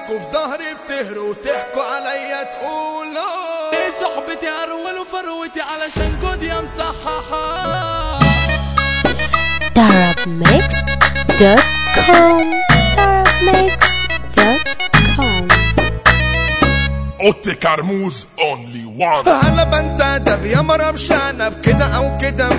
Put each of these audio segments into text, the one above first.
اخركوا في ظهري بتهروا وتحكوا عليا تقولوا ايه صحبتي ارول وفروتي علشان جود يا مصححة darabmixed.com darabmixed.com اوتي كرموز اونلي وان هلا بنت ادب يا مرة بشنب كده او كده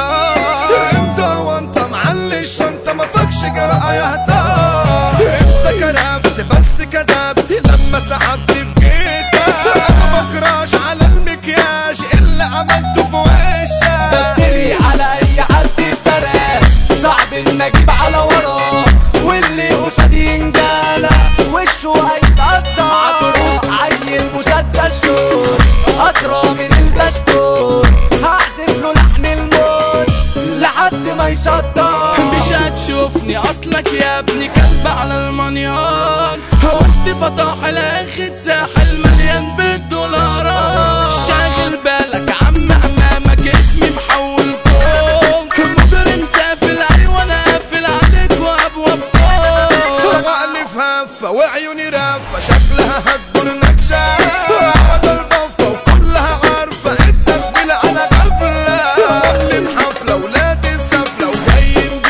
متار انت وانت معلي الشنطة ما فكش جرأة يا هتار انت كرفت بس كدبت لما سحبت في جيتك انا بكراش على المكياج اللي عملته في وشك بفتري على اي حد افترى صعب ان اجيب على وراه واللي قصادي ينجلى وشه هيتقطع عطروط عيل مسدس شور اطرى من البستون هعزف له لحن الموت لحد ما يصدق مش هتشوفني اصلك يا ابني كلب على المنيان وسط فطاحل اخد ساحل مليان بالدولارات شاغل بالك عم امامك اسمي محول كون مجرم سافل ايوه انا قافل عليك وابواب كون وعقلي في هفة وعيوني رافة شكلها هتدور نكشة عود البفة وكلها عارفة التغفيلة على غفلة عاملين حفلة ولاد السفلة وجايين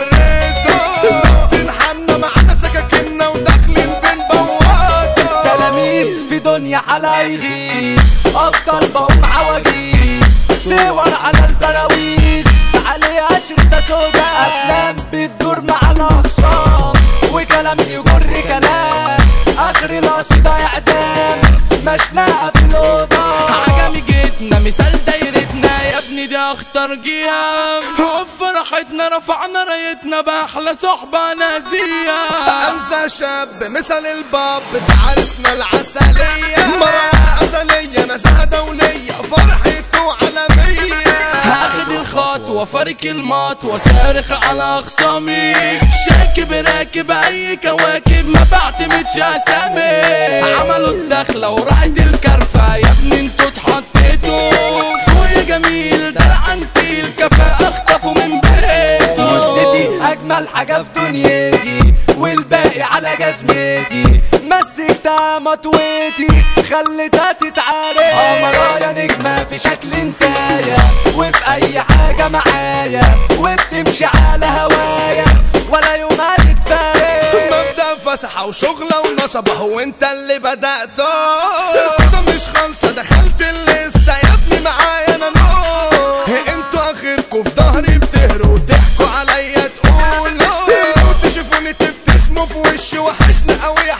بكريتو تنحنا معانا سكاكينا وداخلين بين بواطة تلاميذ في دنيا حلايغي افضل بقوم عواجيز صور على البراويز عليها شرطة سودا افلام بتدور مع الاخصام وكلام يجر كلام اخر القصيدة اعدام مشنقة في الاوضة عجمي جيتنا مثال دايرتنا يا ابني دي اخطر جهة وفي فرحتنا رفعنا رايتنا باحلى صحبة نازية أمسى شاب مثل الباب تعرسنا العسلية مرة عسلية نزهة دولية فرحته عالمية هاخد الخطوة فارق المات وصارخ على اخصامي شاكب راكب اي كواكب ما بعتمدش اسامي عملوا الدخلة وراحت الكرفة يا ابني انتوا اتحطيتوا فوق يا جميل ده العنتيل كفاءة اخطفوا من بيته مزتي اجمل حاجة في دنيتي والباقي على جزمتي مسكتها مطويتي خليتها تتعارك قمرايا نجمة في شكل انتايا وفي اي حاجة معايا وبتمشي على هوايا ولا يوم هتتفارق مبدأ فسحة وشغلة ونصبة هو انت اللي بدأته كده مش خالصة دخلت الليستة يا ابني معايا انا نو انتوا اخركوا في ظهري بتهروا وتحكوا عليا تقولوا لو تشوفوني تبتسموا في وشي وحشنا قوي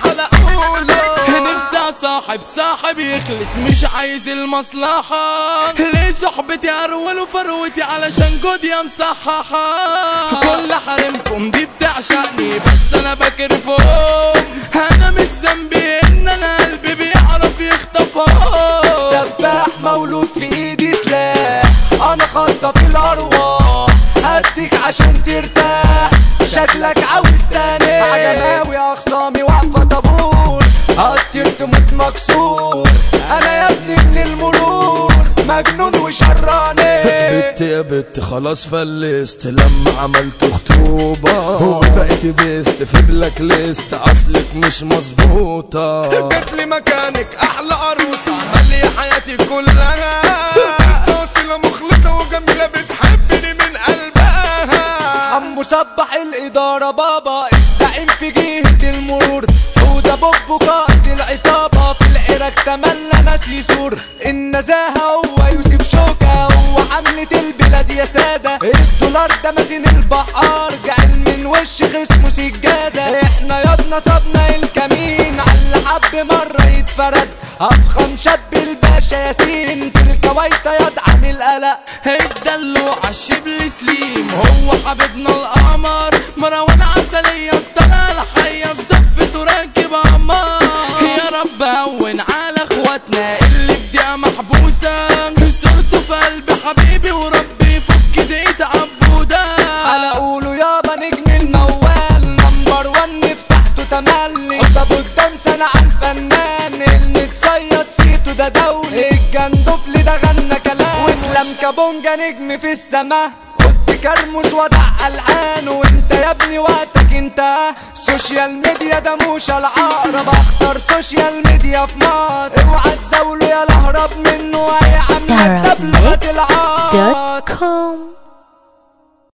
حلقولوا نفسي اصاحب صاحب يخلص مش عايز المصلحة ليه صحبتي ارول وفروتي علشان جود يا مصححة كل حريمكم دي بتعشقني بس انا بكرفهم انا مش ذنبي ان انا قلبي بيعرف يخطفهم سفاح مولود في ايدي سلاح انا خطة في الارواح هديك عشان ترتاح شكلك عاوز تاني عجماوي اخصامي واقفة طابور هطير تموت مكسور انا يا ابني من المرور مجنون وشراني بت يا بت خلاص فلست لما عملت خطوبة وبقيت بيست في بلاك ليست اصلك مش مظبوطة جات لي مكانك احلى عروسة مالية حياتي كلها توصيلة مخلصة وجميلة بتحبني من قلبها عم صبح الإدارة بابا الزعيم في جهة المرور حودة بوب قائد العصابة في العراق تملى ناس يسور النزاهة هو يوسف شوكة هو عملة البلاد يا سادة الدولار ده مازن البحار جعل من وش خصمه سجادة احنا ياض نصبنا الكمين على حب مرة يتفرد أفخم شاب الباشا ياسين في الكويت يدعم القلق الدلوع عالشبل سليم هو حبيبنا القمر مروان عسلية طلع الحية في زفته راكب عمار يا رب هون على اخواتنا اللي في دقيقة محبوسة صورته في قلبي حبيبي وربي يفك دقيقة عبودة على قوله يابا نجم الموال نمبر ون في ساحته تملي ده قدام سنة عن فنان المتصيد صيته ده دولي الجندفلي ده غنى كلام واسلام كابونجا نجم في السما قلت كرموز ودع العان وانت يا ابني وقتك انت سوشيال ميديا ده مش العقرب اختار سوشيال ميديا في مصر اوعى تزاوله يا اهرب منه هي عامله بلغه العار Darabmix.com